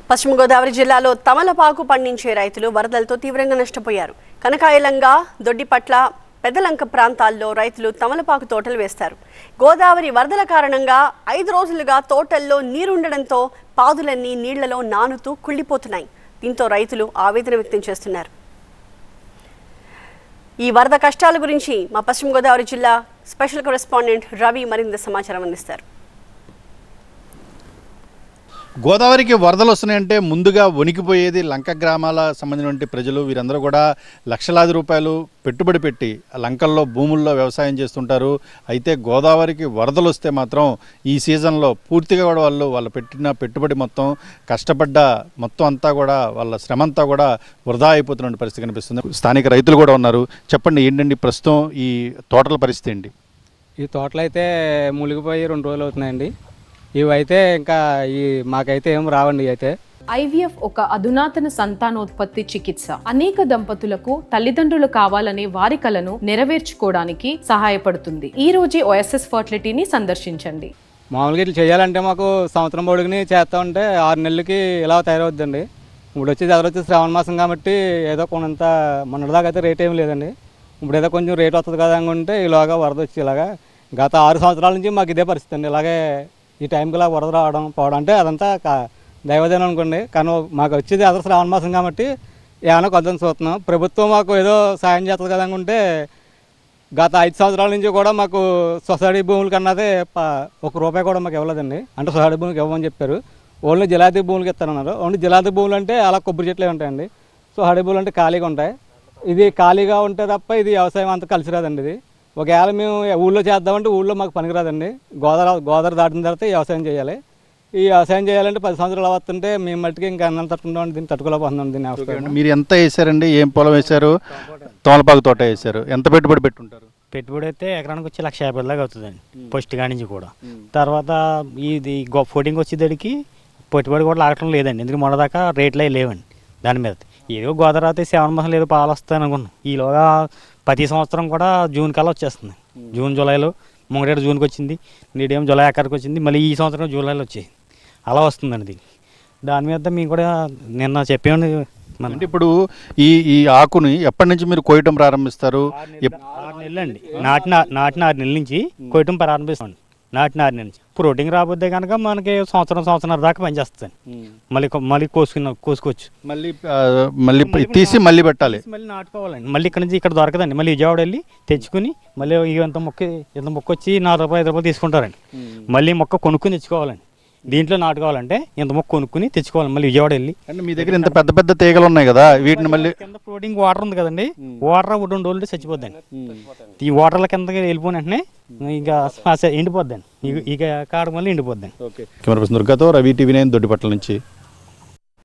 పశ్చిమ గోదావరి జిల్లాలో తమలపాకు పండించే రైతులు వరదలతో తీవ్రంగా నష్టపోయారు కనకాయలంగా దొడ్డిపట్ల పెద్దలంక ప్రాంతాల్లో రైతులు తమలపాకు తోటలు వేస్తారు గోదావరి వరదల కారణంగా ఐదు రోజులుగా తోటల్లో నీరుండడంతో పాదులన్నీ నీళ్లలో నానుతూ కుళ్ళిపోతున్నాయి దీంతో రైతులు ఆవేదన వ్యక్తం చేస్తున్నారు ఈ వరద కష్టాల గురించి మా పశ్చిమ గోదావరి జిల్లా స్పెషల్ కరెస్పాండెంట్ రవి మరింత సమాచారం అందిస్తారు గోదావరికి వరదలు వస్తున్నాయంటే ముందుగా వణికిపోయేది లంక గ్రామాల సంబంధించినటువంటి ప్రజలు వీరందరూ కూడా లక్షలాది రూపాయలు పెట్టుబడి పెట్టి ఆ లంకల్లో భూముల్లో వ్యవసాయం చేస్తుంటారు అయితే గోదావరికి వరదలు వస్తే మాత్రం ఈ సీజన్లో పూర్తిగా కూడా వాళ్ళు వాళ్ళు పెట్టిన పెట్టుబడి మొత్తం కష్టపడ్డ మొత్తం అంతా కూడా వాళ్ళ శ్రమ అంతా కూడా వృధా అయిపోతున్న పరిస్థితి కనిపిస్తుంది స్థానిక రైతులు కూడా ఉన్నారు చెప్పండి ఏంటండి ప్రస్తుతం ఈ తోటల పరిస్థితి ఏంటి ఈ తోటలు అయితే మునిగిపోయి రెండు రోజులు అవుతున్నాయండి ఇవైతే ఇంకా ఈ మాకైతే ఏం రావండి ఇవి అయితే ఐవీఎఫ్ ఒక అధునాతన సంతానోత్పత్తి చికిత్స అనేక దంపతులకు తల్లిదండ్రులు కావాలనే వారి కలను నెరవేర్చుకోవడానికి సహాయపడుతుంది ఈ రోజే ఓఎస్ఎస్ ఫర్టిలిటీని సందర్శించండి మామూలుగా ఇట్లా చేయాలంటే మాకు సంవత్సరం పొడుగుని చేస్తా ఉంటే ఆరు నెలలకి ఇలా తయారవుద్దండి ఇప్పుడు వచ్చి దగ్గర వచ్చి శ్రావణ మాసం కాబట్టి ఏదో కొంత మొన్నటిదాకా అయితే రేట్ ఏం లేదండి ఇప్పుడు ఏదో కొంచెం రేట్ వస్తుంది కదా అనుకుంటే ఇలాగా వరద వచ్చి ఇలాగా గత ఆరు సంవత్సరాల నుంచి మాకు ఇదే పరిస్థితి అండి ఇలాగే ఈ టైంకి ఇలా వరద రావడం పోవడం అంటే అదంతా కా- దైవదేనం అనుకోండి కానీ మాకు వచ్చేది అసలు శ్రావణ మాసం కాబట్టి ఏమైనా కొద్ది చూస్తున్నాం ప్రభుత్వం మాకు ఏదో సాయం చేస్తుంది కదా అనుకుంటే గత ఐదు సంవత్సరాల నుంచి కూడా మాకు సొసైటీ భూముల కన్నాదే ప- ఒక రూపాయి కూడా మాకు ఇవ్వలేదండి అంటే సొసైటీ భూమికి ఇవ్వమని చెప్పారు ఓన్లీ జిలాతీ భూములకి ఇస్తానన్నారు ఓన్లీ జిలాతీ భూములు అంటే అలా కొబ్బరి చెట్లే ఉంటాయండి సొసైటీ భూములు అంటే ఖాళీగా ఉంటాయి ఇది ఖాళీగా ఉంటే తప్ప ఇది వ్యవసాయం అంతా కలిసి రాదండి ఇది ఒకవేళ మేము ఊళ్ళో చేద్దామంటే ఊళ్ళో మాకు పనికిరాదండి గోదావరి గోదావరి దాటిన తర్వాత ఈ వ్యవసాయం చేయాలి ఈ వ్యవసాయం చేయాలంటే పది సంవత్సరాలు వస్తుంటే మేము మట్టికి ఇంకా అన్నం తట్టుకుంటాం దీన్ని తట్టుకోలేకపోతున్నాం దీన్ని వ్యవసాయం మీరు ఎంత వేసారండి ఏం పొలం వేశారు తోమలపాకు తోట వేశారు ఎంత పెట్టుబడి పెట్టుంటారు పెట్టుబడి అయితే ఎకరానికి వచ్చి లక్ష యాభై దాకా అవుతుందండి ఫస్ట్ కాడి నుంచి కూడా తర్వాత ఇది గొప్ప ఫోటింగ్ వచ్చేసరికి పెట్టుబడి కూడా లాగటం లేదండి ఎందుకంటే మొన్నదాకా రేట్లు అవి లేవండి దాని మీద ఏదో గోదావరి అయితే సెవెన్ మాసం ఏదో పాలు వస్తాయి అనుకున్నాం ఈలోగా ప్రతి సంవత్సరం కూడా జూన్ కల్లా వచ్చేస్తుంది జూన్ జూలైలో ముంగడేడు జూన్కి వచ్చింది నీడేమో జూలై ఆఖరికి వచ్చింది మళ్ళీ ఈ సంవత్సరం జూలైలో వచ్చేది అలా వస్తుందండి దీనికి దాని మీద మేము కూడా నిన్న చెప్పామండి మన అంటే ఇప్పుడు ఈ ఈ ఆకుని ఎప్పటి నుంచి మీరు కోయటం ప్రారంభిస్తారు ఎప్- ఆరు నెలలు అండి నాటిన నాటిన ఆరు నెలల నుంచి కొయ్యటం ప్రారంభిస్తాం నాటిన ఆరు నెలల నుంచి ప్రోటీన్ రాబోతే కనుక మనకి సంవత్సరం సంవత్సరం దాకా పనిచేస్తుంది మళ్ళీ కొ- మళ్ళీ కోసుకున్న కోసుకోవచ్చు మళ్ళీ ఆ, మళ్ళీ తీసి మళ్ళీ పెట్టాలి మళ్ళీ నాటుకోవాలండి మళ్ళీ ఇక్కడ నుంచి ఇక్కడ దొరకదండి మళ్ళీ విజయవాడ వెళ్ళి తెచ్చుకుని మళ్ళీ ఇంత మొక్క ఇంత మొక్క వచ్చి నాలుగు రూపాయలు ఐదు రూపాయలు తీసుకుంటారండి మళ్ళీ మొక్క కొనుక్కుని తెచ్చుకోవాలండి దీంట్లో నాటుకోవాలంటే ఇంత మొక్క కొనుక్కుని తెచ్చుకోవాలి మళ్ళీ విజయవాడ వెళ్ళి అంటే మీ దగ్గర ఇంత పెద్ద పెద్ద తీగలు ఉన్నాయి కదా వీటిని మళ్ళీ కింద ఫ్లోటింగ్ వాటర్ ఉంది కదండి వాటర్ రెండు రోజులు చచ్చిపోద్దండి ఈ వాటర్ల కిందకి వెళ్ళిపోయిన వెంటనే ఇక శ్వాస ఎండిపోద్దండి ఇక- ఇక కాడ మళ్ళీ ఎండిపోద్దండి కెమెరా పర్సన్ దుర్గాతో రవి టీవీ నైన్ దొడ్డిపట్ల నుంచి